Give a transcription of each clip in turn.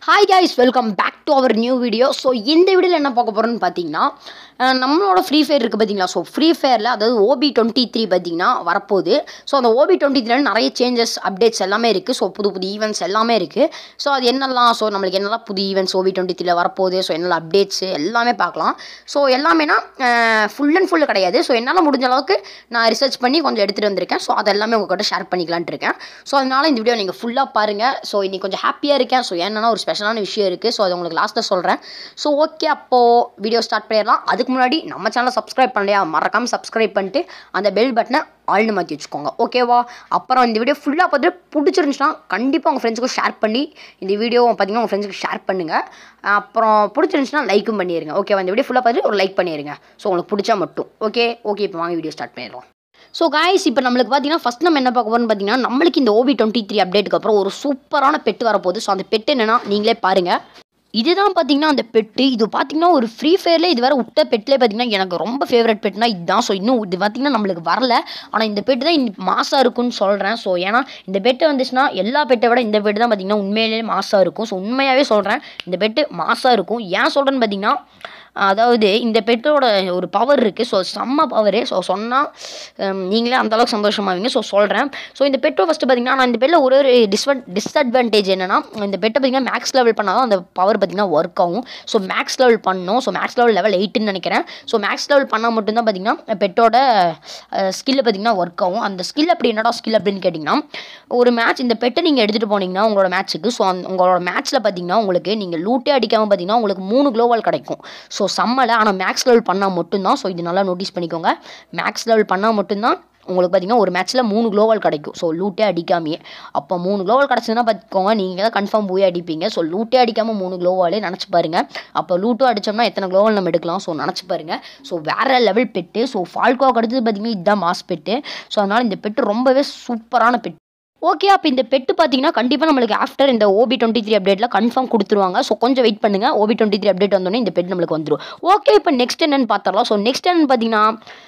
hi guys welcome back to our new video so இந்த வீடியோவில் என்ன பார்க்க போகிறோன்னு பார்த்தீங்கன்னா அஹ் நம்மளோட ஃப்ரீ ஃபயர் இருக்குது பார்த்தீங்களா ஸோ ஃப்ரீ ஃபயரில் அதாவது ஓபி டுவெண்ட்டி த்ரீ பார்த்தீங்கன்னா வரப்போகுது ஸோ அந்த ஓபி டுவெண்ட்டி த்ரீல நிறைய சேஞ்சஸ் அப்டேட்ஸ் எல்லாமே இருக்குது ஸோ புது புது ஈவெண்ட்ஸ் எல்லாமே இருக்குது ஸோ அது என்னெல்லாம் ஸோ நம்மளுக்கு என்னெல்லாம் புது ஈவெண்ட்ஸ் ஓபி டுவெண்ட்டி த்ரீல வரப்போகுது ஸோ என்னெல்லாம் அப்டேட்ஸ் எல்லாமே பார்க்கலாம் ஸோ எல்லாமேனா ஃபுல் அண்ட் ஃபுல் கிடையாது ஸோ என்னால் முடிஞ்ச அளவுக்கு நான் ரிசர்ச் பண்ணி கொஞ்சம் எடுத்துகிட்டு வந்திருக்கேன் ஸோ அது எல்லாமே உங்கள்கிட்ட ஷேர் பண்ணிக்கலான்ட்டு இருக்கேன் ஸோ அதனால் இந்த வீடியோ நீங்கள் ஃபுல்லாக பாருங்கள் ஸோ இன்னைக்கு கொஞ்சம் ஹாப்பியாக இருக்கேன் ஸோ என்னன்னா ஒரு ஸ்பெஷலான விஷயம் இருக்குது ஸோ அது உங்களுக்கு லாஸ்ட்டில் சொல்கிறேன் ஸோ ஓகே அப்போது வீடியோ ஸ்டார்ட் பண்ணிடலாம் அதுக்கு முன்னாடி நம்ம சேனலை சப்ஸ்கிரைப் பண்ணலையா மறக்காமல் சப்ஸ்கிரைப் பண்ணிட்டு அந்த பெல் பட்டனை ஆள்னு மாற்றி வச்சுக்கோங்க ஓகேவா அப்புறம் இந்த வீடியோ ஃபுல்லாக பார்த்துட்டு பிடிச்சிருந்துச்சுன்னா கண்டிப்பாக உங்கள் ஃப்ரெண்ட்ஸுக்கும் ஷேர் பண்ணி இந்த வீடியோ பார்த்தீங்கன்னா உங்கள் ஃப்ரெண்ட்ஸுக்கு ஷேர் பண்ணுங்கள் அப்புறம் பிடிச்சிருந்துச்சுன்னா லைக்கும் பண்ணிடுங்க ஓகேவா இந்த வீடியோ ஃபுல்லாக பார்த்துட்டு ஒரு லைக் பண்ணிடுங்க ஸோ உங்களுக்கு பிடிச்சா மட்டும் ஓகே ஓகே இப்போ வாங்க வீடியோ ஸ்டார்ட் பண்ணிடலாம் ஸோ காய்ஸ் இப்போ நம்மளுக்கு பார்த்தீங்கன்னா ஃபஸ்ட் நம்ம என்ன பார்க்க போகிறோம்னு பார்த்தீங்கன்னா நம்மளுக்கு இந்த ஓபி டுவெண்ட்டி த்ரீ அப்டேட்டுக்கு அப்புறம் ஒரு சூப்பரான பெட்டு வரப்போகுது ஸோ அந்த பெட்டு என்னன்னா நீங்களே பாருங்கள் இதுதான் பார்த்தீங்கன்னா அந்த பெட்டு இது பார்த்தீங்கன்னா ஒரு ஃப்ரீ ஃபயரில் இது வேறு விட்ட பெட்லேயே பார்த்தீங்கன்னா எனக்கு ரொம்ப ஃபேவரட் பெட்னா இதுதான் ஸோ இன்னும் இது பார்த்தீங்கன்னா நம்மளுக்கு வரல ஆனால் இந்த பெட்டு தான் இந்த மாசாக இருக்கும்னு சொல்கிறேன் ஸோ ஏன்னா இந்த பெட்டு வந்துச்சுன்னா எல்லா பெட்டை விட இந்த பெட்டு தான் பார்த்தீங்கன்னா உண்மையிலேயே மாசாக இருக்கும் ஸோ உண்மையாகவே சொல்கிறேன் இந்த பெட்டு மாசாக இருக்கும் ஏன் சொல்கிறேன்னு பார்த்தீங்கன்னா அதாவது இந்த பெட்டோட ஒரு பவர் இருக்குது ஸோ செம்ம பவரு ஸோ சொன்னால் நீங்களே அந்தளவுக்கு சந்தோஷமாவீங்க ஸோ சொல்கிறேன் ஸோ இந்த பெட்டை ஃபஸ்ட்டு பார்த்தீங்கன்னா நான் இந்த பெட்டில் ஒரு ஒரு டிஸ்வன் டிஸ்அட்வான்டேஜ் என்னென்னா இந்த பெட்டை பார்த்தீங்கன்னா மேக்ஸ் லெவல் பண்ணால் தான் அந்த பவர் பார்த்தீங்கன்னா ஒர்க் ஆகும் ஸோ மேக்ஸ் லெவல் பண்ணணும் ஸோ மேக்ஸ் லெவல் லெவல் எயிட்டுன்னு நினைக்கிறேன் ஸோ மேக்ஸ் லெவல் பண்ணால் மட்டும்தான் பார்த்தீங்கன்னா பெட்டோட ஸ்கில்லை பார்த்தீங்கன்னா ஒர்க் ஆகும் அந்த ஸ்கில் அப்படி என்னடா ஸ்கில் அப்படின்னு கேட்டிங்கன்னா ஒரு மேட்ச் இந்த பெட்டை நீங்கள் எடுத்துகிட்டு போனீங்கன்னா உங்களோட மேட்ச்சுக்கு ஸோ அந்த உங்களோட மேட்ச்சில் பார்த்தீங்கன்னா உங்களுக்கு நீங்கள் லூட்டே அடிக்காமல் பார்த்தீங்கன்னா உங்களுக்கு மூணு க்ளோவால் கிடைக்கும் ஸோ சம்மலை ஆனால் மேக்ஸ் லெவல் பண்ணால் மட்டும்தான் ஸோ இது நல்லா நோட்டீஸ் பண்ணிக்கோங்க மேக்ஸ் லெவல் பண்ணால் மட்டும்தான் உங்களுக்கு பார்த்தீங்கன்னா ஒரு மேட்ச்சில் மூணு க்ளோவல் கிடைக்கும் ஸோ லூட்டே அடிக்காமையே அப்போ மூணு க்ளோவல் கிடச்சதுன்னா பார்த்துக்கோங்க நீங்கள் தான் கன்ஃபார்ம் போய் அடிப்பீங்க ஸோ லூட்டே அடிக்காமல் மூணு க்ளோவாலே நினச்சி பாருங்க அப்போ லூட்டும் அடித்தோம்னா எத்தனை க்ளோவல் நம்ம எடுக்கலாம் ஸோ நினச்சி பாருங்க ஸோ வேறு லெவல் பெட்டு ஸோ ஃபால்கோக்கு அடுத்தது பார்த்தீங்கன்னா இதுதான் மாஸ் பெட்டு ஸோ அதனால் இந்த பெட்டு ரொம்பவே சூப்பரான பெட்டு ஓகே அப்போ இந்த பெட்டு பார்த்தீங்கன்னா கண்டிப்பாக நம்மளுக்கு ஆஃப்டர் இந்த ஓபி டுவெண்ட்டி த்ரீ அப்டேட்டில் கன்ஃபார்ம் கொடுத்துருவாங்க ஸோ கொஞ்சம் வெயிட் பண்ணுங்கள் ஓபி டுவெண்ட்டி த்ரீ அப்டேட் வந்தோடனே இந்த பெட் நம்மளுக்கு வந்துடும் ஓகே இப்போ நெக்ஸ்ட் என்னன்னு பார்த்துடலாம் ஸோ நெக்ஸ்ட் என்னன்னு பார்த்தீங்கன்னா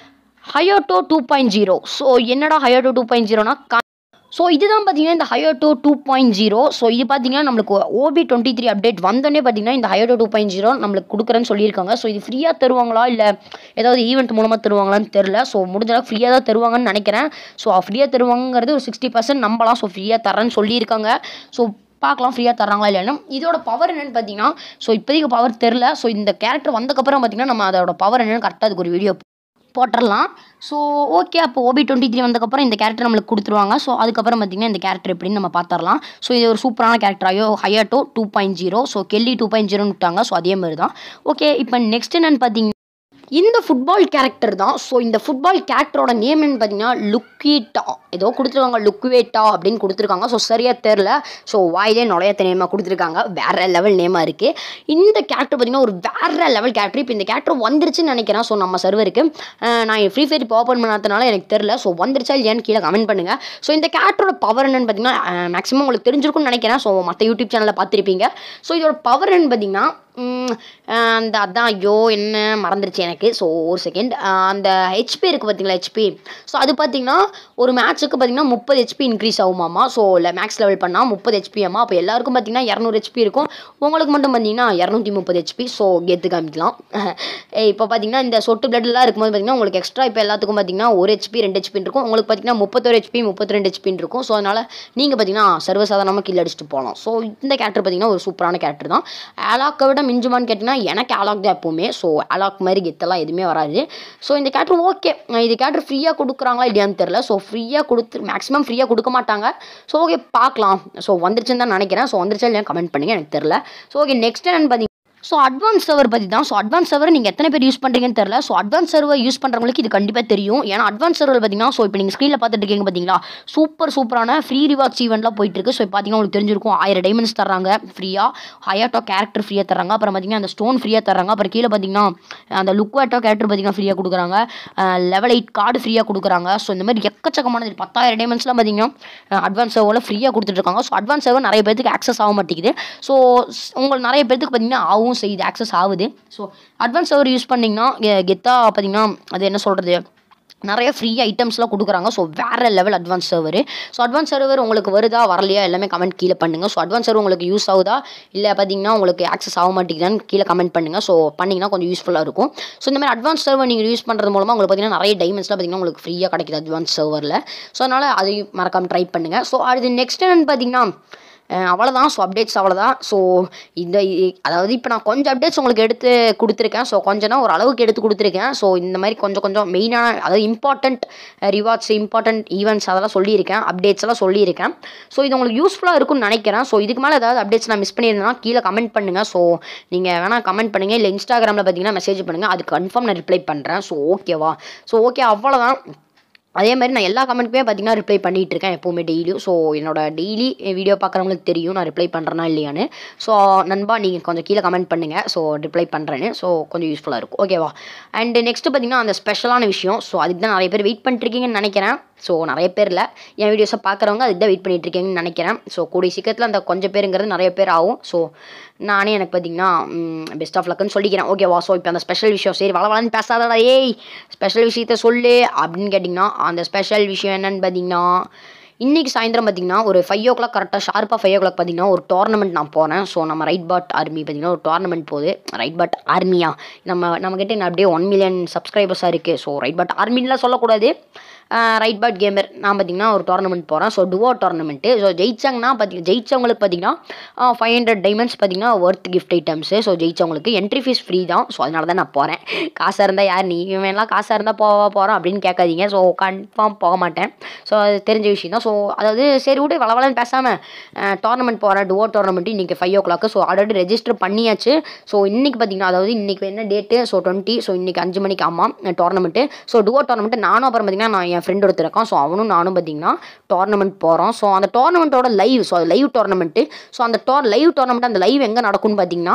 Hayato two point zero so என்னடா ஹயோட்டோ டூ பாயிண்ட் ஜீரோனா ஸோ இதுதான் பார்த்தீங்கன்னா இந்த Hayato two point zero so இது பார்த்தீங்கன்னா நம்மளுக்கு ஓபி டுவெண்ட்டி த்ரீ அப்டேட் வந்தோடனே பார்த்தீங்கன்னா இந்த ஹயோட்டோ டூ பாயிண்ட் ஜீரோ நம்மளுக்கு கொடுக்குறேன்னு சொல்லியிருக்காங்க ஸோ இது ஃப்ரீயாக தருவாங்களா இல்லை ஏதாவது ஈவெண்ட் மூலமாக தருவாங்களான்னு தெரில ஸோ முடிஞ்ச அளவுக்கு ஃப்ரீயாக தான் தருவாங்கன்னு நினைக்கிறேன் ஸோ ஃப்ரீயாக தருவாங்கிறது ஒரு சிக்ஸ்டி பர்சன்ட் நம்பலாம் ஸோ ஃப்ரீயாக தரேன்னு சொல்லியிருக்காங்க ஸோ பார்க்கலாம் ஃப்ரீயாக தராங்களா இல்லைன்னு இதோட பவர் என்னென்னு பார்த்தீங்கன்னா ஸோ இப்போதைக்கு பவர் தெரில ஸோ இந்த கேரக்டர் வந்தக்கப்புறம் பார்த்தீங்கன்னா நம்ம அதோட பவர் என்னென்னு கரெக்டாக அதுக்கு ஒரு வீடியோ போட்டுடலாம் ஸோ ஓகே அப்போ ஓபி டுவெண்ட்டி த்ரீ வந்தக்கப்புறம் இந்த கேரக்டர் நம்மளுக்கு கொடுத்துருவாங்க ஸோ அதுக்கப்புறம் பார்த்திங்கன்னா இந்த கேரக்டர் எப்படின்னு நம்ம பார்த்துடலாம் ஸோ இது ஒரு சூப்பரான கேரக்டர் ஐயோ Hayato two point zero so Kelly two point ஜீரோன்னு விட்டாங்க ஸோ அதே மாதிரி தான் ஓகே இப்போ நெக்ஸ்ட் என்னென்னு பார்த்தீங்கன்னா இந்த ஃபுட்பால் கேரக்டர் தான் ஸோ இந்த ஃபுட்பால் கேரக்டரோட நேம் என்ன பார்த்தீங்கன்னா லுக்கிட்டா ஏதோ கொடுத்துருக்காங்க லுக்குவேட்டா அப்படின்னு கொடுத்துருக்காங்க ஸோ சரியாக தெரில ஸோ வாயிலே நுழையத்த நேமாக கொடுத்துருக்காங்க வேறு லெவல் நேமாக இருக்குது இந்த கேரக்டர் பார்த்தீங்கன்னா ஒரு வேறு லெவல் கேரக்டர் இப்போ இந்த கேரக்டர் வந்துருச்சுன்னு நினைக்கிறேன் ஸோ நம்ம சர்வருக்கு நான் ஃப்ரீ ஃபயர் இப்போ ஓப்பன் பண்ணாதனால எனக்கு தெரில ஸோ வந்துருச்சா இல்லையான்னு கீழே கமெண்ட் பண்ணுங்கள் ஸோ இந்த கேரக்டரோட பவர் என்னன்னு பார்த்தீங்கன்னா மேக்ஸிமம் உங்களுக்கு தெரிஞ்சிருக்கும்னு நினைக்கிறேன் ஸோ மற்ற யூடியூப் சேனலில் பார்த்துருப்பீங்க ஸோ இதோட பவர் என்னன்னு பார்த்தீங்கன்னா அந்த அதான் ஐயோ என்ன மறந்துருச்சு எனக்கு ஸோ ஒரு செகண்ட் அந்த ஹெச்பி இருக்குது பார்த்தீங்களா ஹெச்பி ஸோ அது பார்த்தீங்கன்னா ஒரு மேட்ச்சுக்கு பார்த்தீங்கன்னா முப்பது ஹெச்பி இன்க்ரீஸ் ஆகுமாமா ஸோ இல்லை மேக்ஸ் லெவல் பண்ணால் முப்பது ஹெச்பி ஆமா அப்போ எல்லாருக்கும் பார்த்தீங்கன்னா இரநூறு ஹெச்பி இருக்கும் உங்களுக்கு மட்டும் பார்த்தீங்கன்னா இரநூத்தி முப்பது ஹெச்பி ஸோ கெத்து காமிக்கலாம் இப்போ பார்த்தீங்கன்னா இந்த சொட்டு பிளட்லாம் இருக்கும்போது பார்த்தீங்கன்னா உங்களுக்கு எக்ஸ்ட்ரா இப்போ எல்லாத்துக்கும் பார்த்தீங்கன்னா ஒரு ஹெச்பி ரெண்டு ஹெச்பின்னு இருக்கும் உங்களுக்கு பார்த்தீங்கன்னா முப்பத்தொரு ஹெச்பி முப்பத்தி ரெண்டு ஹெச்பின்னு இருக்கும் ஸோ அதனால் நீங்கள் பார்த்தீங்கன்னா சர்வசாதாரணமாக கீழே அடிச்சுட்டு போகலாம் ஸோ இந்த கேரக்டர் பார்த்தீங்கன்னா ஒரு சூப்பரான கேரக்டர் தான் ஆலாக்கை விட மிஞ்சுமான்னு கேட்டிங்கன்னா எனக்கு ஆலாக் தான் எப்போவுமே ஸோ ஆலாக் மாதிரி கெத்தெல்லாம் எதுவுமே வராது ஸோ இந்த கேரக்டர் ஓகே இது கேரக்டர் ஃப்ரீயாக கொடுக்குறாங்களா இல்லையான்னு தெரில ஸோ ஃப்ரீயாக கொடுத்து மேக்ஸிமம் ஃப்ரீயாக கொடுக்க மாட்டாங்க ஸோ ஓகே பார்க்கலாம் ஸோ வந்துருச்சுன்னு தான் நினைக்கிறேன் ஸோ வந்துருச்சா இல்லையா கமெண்ட் பண்ணுங்கள் எனக்கு தெரில ஸோ ஓகே நெக்ஸ்ட் என்னன்னு பார்த்தீங்கன்னா ஸோ அட்வான்ஸ் சர்வர் பற்றி தான் ஸோ அட்வான்ஸ் சர்வர் நீங்கள் எத்தனை பேர் யூஸ் பண்ணுறீங்கன்னு தெரில ஸோ அட்வான்ஸ் சர்வர் யூஸ் பண்ணுறவங்களுக்கு இது கண்டிப்பாக தெரியும் ஏன்னா அட்வான்ஸ் சர்வர் பார்த்தீங்கன்னா ஸோ இப்போ நீங்கள் ஸ்க்ரீனில் பார்த்துட்டு இருக்கீங்க பார்த்தீங்களா சூப்பர் சூப்பரான ஃப்ரீ ரிவார்ட்ஸ் ஈவெண்ட்லாம் போயிட்டு இருக்கு ஸோ பார்த்தீங்கன்னா உங்களுக்கு தெரிஞ்சிருக்கும் ஆயிரம் டைமண்ட்ஸ் தராங்க ஃப்ரீயாக ஹயாட்டோ கேரக்டர் ஃப்ரீயாக தராங்க அப்புறம் பார்த்தீங்கன்னா அந்த ஸ்டோன் ஃப்ரீயாக தராங்க அப்புறம் கீழே பார்த்தீங்கன்னா அந்த லுக்வாட்டோ கேரக்டர் பார்த்தீங்கன்னா ஃப்ரீயாக கொடுக்குறாங்க லெவல் எயிட் கார்டு ஃப்ரீயாக கொடுக்குறாங்க ஸோ இந்த மாதிரி எக்கச்சக்கமானது பத்தாயிரம் டைமண்ட்ஸ்லாம் பார்த்தீங்கன்னா அட்வான்ஸ் சர்வரில் ஃப்ரீயாக கொடுத்துட்ருக்காங்க ஸோ அட்வான்ஸ் சர்வர் நிறைய பேருக்கு ஆக்சஸ் ஆக மாட்டேங்குது ஸோ உங்களுக்கு நிறைய பேருக்கு பார்த்தீங்கன்னா ஆகும் செய்யுது ஆக்சஸ் ஆகுது ஸோ அட்வான்ஸ் சர்வர் யூஸ் பண்ணிங்கன்னா கெத்தாக பார்த்தீங்கன்னா அது என்ன சொல்கிறது நிறைய ஃப்ரீ ஐட்டம்ஸ்லாம் கொடுக்குறாங்க ஸோ வேறு level advance server so advance server உங்களுக்கு வருதா வரலையா எல்லாமே கமெண்ட் கீழே பண்ணுங்கள் ஸோ அட்வான்ஸ் சர்வர் உங்களுக்கு யூஸ் ஆகுதா இல்லை பார்த்தீங்கன்னா உங்களுக்கு ஆக்சஸ் ஆக மாட்டேங்குதான்னு கீழே கமெண்ட் பண்ணுங்கள் ஸோ பண்ணிங்கன்னா கொஞ்சம் யூஸ்ஃபுல்லாக இருக்கும் ஸோ இந்த மாதிரி அட்வான்ஸ் சர்வர் நீங்கள் யூஸ் பண்ணுறது மூலமாக உங்களுக்கு பார்த்தீங்கன்னா நிறைய டைமண்ட்ஸ்லாம் பார்த்தீங்கன்னா உங்களுக்கு ஃப்ரீயாக கிடைக்குது அட்வான்ஸ் சர்வரில் ஸோ அதனால் அதையும் மறக்காமல் ட்ரை பண்ணுங்கள் ஸோ அது நெக்ஸ்ட் என்னென்னு பார்த்தீங்கன்னா அஹ் அவ்வளோதான் ஸோ அப்டேட்ஸ் அவ்வளோதான் ஸோ இந்த இ- அதாவது இப்போ நான் கொஞ்சம் அப்டேட்ஸ் உங்களுக்கு எடுத்து கொடுத்துருக்கேன் ஸோ கொஞ்சம்னா ஒரு அளவுக்கு எடுத்து கொடுத்துருக்கேன் ஸோ இந்த மாதிரி கொஞ்சம் கொஞ்சம் மெயினான அதாவது இம்பார்ட்டண்ட் ரிவார்ட்ஸ் இம்பார்ட்டண்ட் ஈவெண்ட்ஸ் அதெல்லாம் சொல்லியிருக்கேன் அப்டேட்ஸ் எல்லாம் சொல்லியிருக்கேன் ஸோ இது உங்களுக்கு யூஸ்ஃபுல்லாக இருக்கும்னு நினைக்கிறேன் ஸோ இதுக்கு மேலே ஏதாவது அப்டேட்ஸ் நான் மிஸ் பண்ணியிருந்தேன்னா கீழே கமெண்ட் பண்ணுங்கள் ஸோ நீங்கள் வேணால் கமெண்ட் பண்ணுங்கள் இல்லை இன்ஸ்டாகிராமில் பார்த்தீங்கன்னா மெசேஜ் பண்ணுங்கள் அது கன்ஃபார்ம் நான் ரிப்ளை பண்ணுறேன் ஸோ ஓகேவா ஸோ ஓகே அவ்வளோதான் அதே மாதிரி நான் எல்லா கமெண்ட்டுமே பார்த்தீங்கன்னா ரிப்ளை பண்ணிட்டு இருக்கேன் எப்போவுமே டெய்லியும் ஸோ என்னோட டெய்லி வீடியோ பார்க்குறவங்களுக்கு தெரியும் நான் ரிப்ளை பண்ணுறேனா இல்லையான்னு ஸோ நண்பா நீங்கள் கொஞ்சம் கீழே கமெண்ட் பண்ணுங்கள் ஸோ ரிப்ளை பண்ணுறேன்னு ஸோ கொஞ்சம் யூஸ்ஃபுல்லாக இருக்கும் ஓகேவா அண்ட் நெக்ஸ்ட் பார்த்தீங்கன்னா அந்த ஸ்பெஷலான விஷயம் ஸோ அதுக்கு தான் நிறைய பேர் வெயிட் பண்ணிட்டுருக்கீங்கன்னு நினைக்கிறேன் ஸோ நிறைய பேர் இல்லை என் வீடியோஸை பார்க்குறவங்க அதுக்கு தான் வெயிட் பண்ணிட்டு இருக்கீங்கன்னு நினைக்கிறேன் ஸோ கூடிய சீக்கிரத்தில் அந்த கொஞ்சம் பேருங்கிறது நிறைய பேர் ஆகும் ஸோ நானே எனக்கு பார்த்தீங்கன்னா பெஸ்ட் ஆஃப் லக்குன்னு சொல்லிக்கிறேன் ஓகேவா ஸோ இப்போ அந்த ஸ்பெஷல் விஷயம் சரி வள வளன்னு பேசாதடா ஏய் ஸ்பெஷல் விஷயத்த சொல்லு அப்படின்னு கேட்டிங்கன்னா அந்த ஸ்பெஷல் விஷயம் என்னன்னு பார்த்தீங்கன்னா இன்றைக்கி சாயந்தரம் பார்த்தீங்கன்னா ஒரு ஃபைவ் ஓ கிளாக் கரெக்டாக ஷார்ப்பாக ஃபைவ் ஓ கிளாக் பார்த்தீங்கன்னா ஒரு டோர்னமெண்ட் நான் போகிறேன் ஸோ நம்ம ரைட் பாட் ஆர்மி பார்த்தீங்கன்னா ஒரு டோர்னமெண்ட் போகுது ரைட் பாட் ஆர்மியா நம்ம நம்மக்கிட்ட இன்னும் அப்படியே ஒன் மில்லியன் சப்ஸ்கிரைபர்ஸாக இருக்குது ஸோ ரைட் பாட் ஆர்மின்லாம் சொல்லக்கூடாது ரைட் பாட் கேமர் நான் பார்த்தீங்கன்னா ஒரு டோர்னமெண்ட் போகிறேன் ஸோ டுவோ டோர்னமெண்ட்டு ஸோ ஜெயிச்சாங்கன்னா பார்த்தீங்க ஜெயிச்சவங்களுக்கு பார்த்தீங்கன்னா ஃபைவ் ஹண்ட்ரட் டைமண்ட்ஸ் பார்த்தீங்கன்னா ஒர்த் கிஃப்ட் ஐட்டம்ஸு ஸோ ஜெயிச்சவங்களுக்கு என்ட்ரி ஃபீஸ் ஃப்ரீ தான் ஸோ அதனால தான் நான் போகிறேன் காசாக இருந்தால் யார் நீ இவன்லாம் காசாக இருந்தால் போவா போகிறோம் அப்படின்னு கேட்காதீங்க ஸோ கன்ஃபார்ம் போக மாட்டேன் ஸோ அது தெரிஞ்ச விஷயம் தான் ஸோ அதாவது சரி விட்டு வளவலன்னு பேசாமல் டோர்னமெண்ட் போகிறேன் டுவோ டோர்னமெண்ட் இன்றைக்கி five o'clock so already register பண்ணியாச்சு ஸோ இன்றைக்கி பார்த்தீங்கன்னா அதாவது இன்றைக்கி என்ன டேட்டு ஸோ டுவெண்ட்டி ஸோ இன்றைக்கி அஞ்சு மணிக்கு ஆமாம் டோர்னமெண்ட்டு ஸோ டுவோ டோர்னமெண்ட் நானும் அப்புறம் பார்த்தீங்கன்னா நான் என் ஃப்ரெண்ட் ஒருத்தர் இருக்கான் ஸோ அவனும் நானும் பார்த்தீங்கன்னா டோர்னமெண்ட் போகிறோம் ஸோ அந்த டோர்னமெண்ட்டோட லைவ் ஸோ அது லைவ் டோர்னமெண்ட்டு ஸோ அந்த டோர் லைவ் டோர்னமெண்ட் அந்த லைவ் எங்கே நடக்கும்னு பார்த்தீங்கன்னா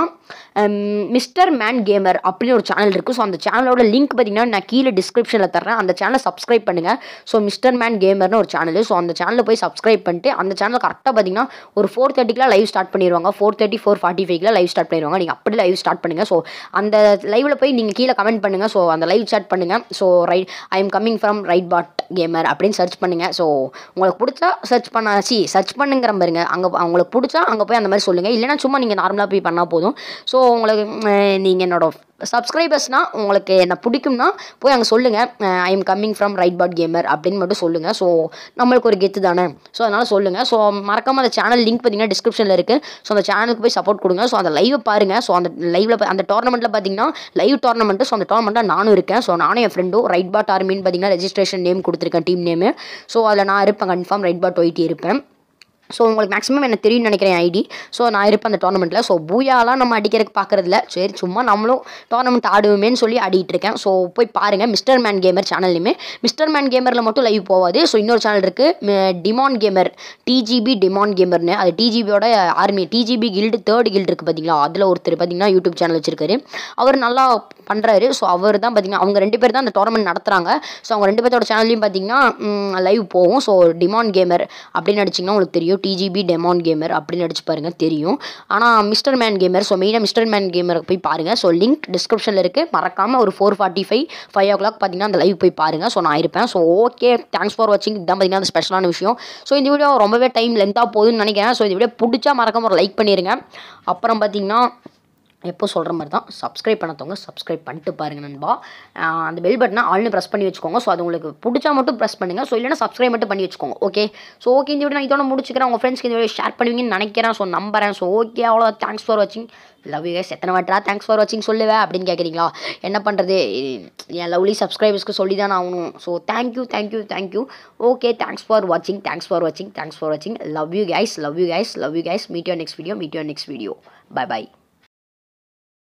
மிஸ்டர் மேன் கேமர் அப்படின்னு ஒரு சேனல் இருக்குது ஸோ அந்த சேனலோட லிங்க் பார்த்தீங்கன்னா நான் கீழே டிஸ்கிரிப்ஷனில் தர்றேன் அந்த சேனலை சப்ஸ்கிரைப் பண்ணுங்கள் ஸோ மிஸ்டர் மேன் கேமர்னு ஒரு சேனல் ஸோ அந்த சேனலில் போய் சப்ஸ்கிரைப் பண்ணிட்டு அந்த சேனல் கரெக்டாக பார்த்தீங்கன்னா ஒரு ஃபோர் தேர்ட்டிக்கெலாம் லைவ் ஸ்டார்ட் பண்ணிடுவாங்க ஃபோர் தேர்ட்டி ஃபோர் ஃபார்ட்டி ஃபைவ்ல லைவ் ஸ்டார்ட் பண்ணிடுவாங்க நீங்கள் அப்படி லைவ் ஸ்டார்ட் பண்ணுங்கள் ஸோ அந்த லைவில் போய் நீங்கள் கீழே கமெண்ட் பண்ணுங்கள் ஸோ அந்த லைவ் ஸ்டார்ட் பண்ணுங்கள் so right I am coming from right bot gamer அப்படின்னு சர்ச் பண்ணுங்கள் ஸோ உங்களுக்கு பிடிச்சா சர்ச் பண்ண சி சர்ச் பண்ணுங்கிற பாருங்க அங்கே உங்களுக்கு பிடிச்சா அங்கே போய் அந்த மாதிரி சொல்லுங்கள் இல்லைனா சும்மா நீங்கள் நார்மலாக போய் பண்ணால் போதும் ஸோ உங்களுக்கு நீங்கள் என்னோட சப்ஸ்கிரைபர்ஸ்னால் உங்களுக்கு என்ன பிடிக்கும்னா போய் அங்கே சொல்லுங்கள் I am coming from right bot gamer அப்படின்னு மட்டும் சொல்லுங்கள் ஸோ நம்மளுக்கு ஒரு கெத்து தானே ஸோ அதனால் சொல்லுங்கள் ஸோ மறக்காமல் அந்த சேனல் லிங்க் பார்த்தீங்கன்னா டிஸ்கிரிப்ஷனில் இருக்குது ஸோ அந்த சேனலுக்கு போய் சப்போர்ட் கொடுங்க ஸோ அந்த லைவை பாருங்கள் ஸோ அந்த லைவில் அந்த டோர்னமெண்ட்டில் பார்த்தீங்கன்னா லைவ் டோர்னமெண்ட்டு ஸோ அந்த டோர்னமெண்ட்டில் நானும் இருக்கேன் ஸோ நானும் என் ஃப்ரெண்டும் ரைட் பாட் ஆர்மின்னு பார்த்தீங்கன்னா ரெஜிஸ்ட்ரேஷன் நேம் கொடுத்துருக்கேன் டீம் நேமு ஸோ அதில் நான் இருப்பேன் கன்ஃபார்ம் ரைட் பாட் ஒயிட்டி இருப்பேன் ஸோ உங்களுக்கு மேக்ஸிமம் எனக்கு தெரியும்னு நினைக்கிறேன் ஐடி ஸோ நான் இருப்பேன் அந்த டோர்னமெண்ட்டில் ஸோ பூயாலாம் நம்ம அடிக்கிறதுக்கு பார்க்குறதில்ல சரி சும்மா நம்மளும் டோர்னமெண்ட் ஆடுவோமேன்னு சொல்லி ஆடிட்டு இருக்கேன் ஸோ போய் பாருங்கள் மிஸ்டர் மேன் கேமர் சேனல்லையுமே மிஸ்டர் மேன் கேமரில் மட்டும் லைவ் போகாது ஸோ இன்னொரு சேனல் இருக்குது டிமான் கேமர் டிஜிபி டிமான் கேமர்னு அது டிஜிபியோட army DGP guild third guild இருக்குது பார்த்தீங்களா அதில் ஒருத்தர் பார்த்தீங்கன்னா யூடியூப் சேனல் வச்சிருக்காரு அவர் நல்லா பண்ணுறாரு ஸோ அவர் தான் பார்த்தீங்கன்னா அவங்க ரெண்டு பேர் தான் அந்த டோர்னமெண்ட் நடத்துகிறாங்க ஸோ அவங்க ரெண்டு பேர்த்தோட சேனல்லையும் பார்த்தீங்கன்னா லைவ் போகும் ஸோ டிமான் கேமர் அப்படின்னு அடிச்சிங்கன்னா உங்களுக்கு தெரியும் டிஜிபி டெமான் கேமர் அப்படின்னு அடிச்சு பாருங்க தெரியும் ஆனால் மிஸ்டர் மேன் கேமர் ஸோ மெயினாக மிஸ்டர் மேன் கேமருக்கு போய் பாருங்கள் ஸோ லிங்க் டிஸ்கிரிப்ஷனில் இருக்குது மறக்காமல் ஒரு four forty five five o'clock பார்த்தீங்கன்னா அந்த லைவ் போய் பாருங்கள் ஸோ நான் இருப்பேன் ஸோ ஓகே தேங்க்ஸ் ஃபார் வாட்சிங் இதுதான் பார்த்தீங்கன்னா அந்த ஸ்பெஷலான விஷயம் ஸோ இந்த வீடியோ ரொம்பவே டைம் லென்த்தாக போகுதுன்னு நினைக்கிறேன் ஸோ இந்த வீடியோ பிடிச்சா மறக்காம ஒரு லைக் பண்ணிடுங்க அப்புறம் பார்த்தீங்கன்னா எப்போ சொல்கிற மாதிரி தான் சப்ஸ்கிரைப் பண்ணத்தவங்க சப்ஸ்கிரைப் பண்ணிட்டு பாருங்க நண்பா ஆஹ் அந்த பெல் பட்டனை ஆல்னு ப்ரெஸ் பண்ணி வச்சுக்கோங்க ஸோ அது உங்களுக்கு பிடிச்சா மட்டும் ப்ரெஸ் பண்ணுங்கள் ஸோ இல்லைனா சப்ஸ்கிரைப் மட்டும் பண்ணி வச்சுக்கோங்க ஓகே ஸோ ஓகே இந்த வீடியோ நான் இதோட முடிச்சுக்கிறேன் உங்கள் ஃப்ரெண்ட்ஸ்க்கு இந்த வீடியோ ஷேர் பண்ணுவீங்கன்னு நினைக்கிறேன் ஸோ நம்புறேன் ஸோ ஓகே அவ்வளோ தேங்க்ஸ் ஃபார் வாட்சிங் லவ் யூ கைஸ் எத்தனை வாட்டரா தேங்க்ஸ் ஃபார் வாட்சிங் சொல்லுவேன் அப்படின்னு கேட்குறீங்களா என்ன பண்ணுறது என் லவ்லி சப்ஸ்கிரைபர்ஸ்க்கு சொல்லி தான் ஆகணும் so thank you thank you thank you okay thanks for வாட்சிங் தேங்க்ஸ் ஃபார் வாட்சிங் தேங்க்ஸ் ஃபார் வாட்சிங் love you guys love you guys love you guys meet your next video meet your next video by by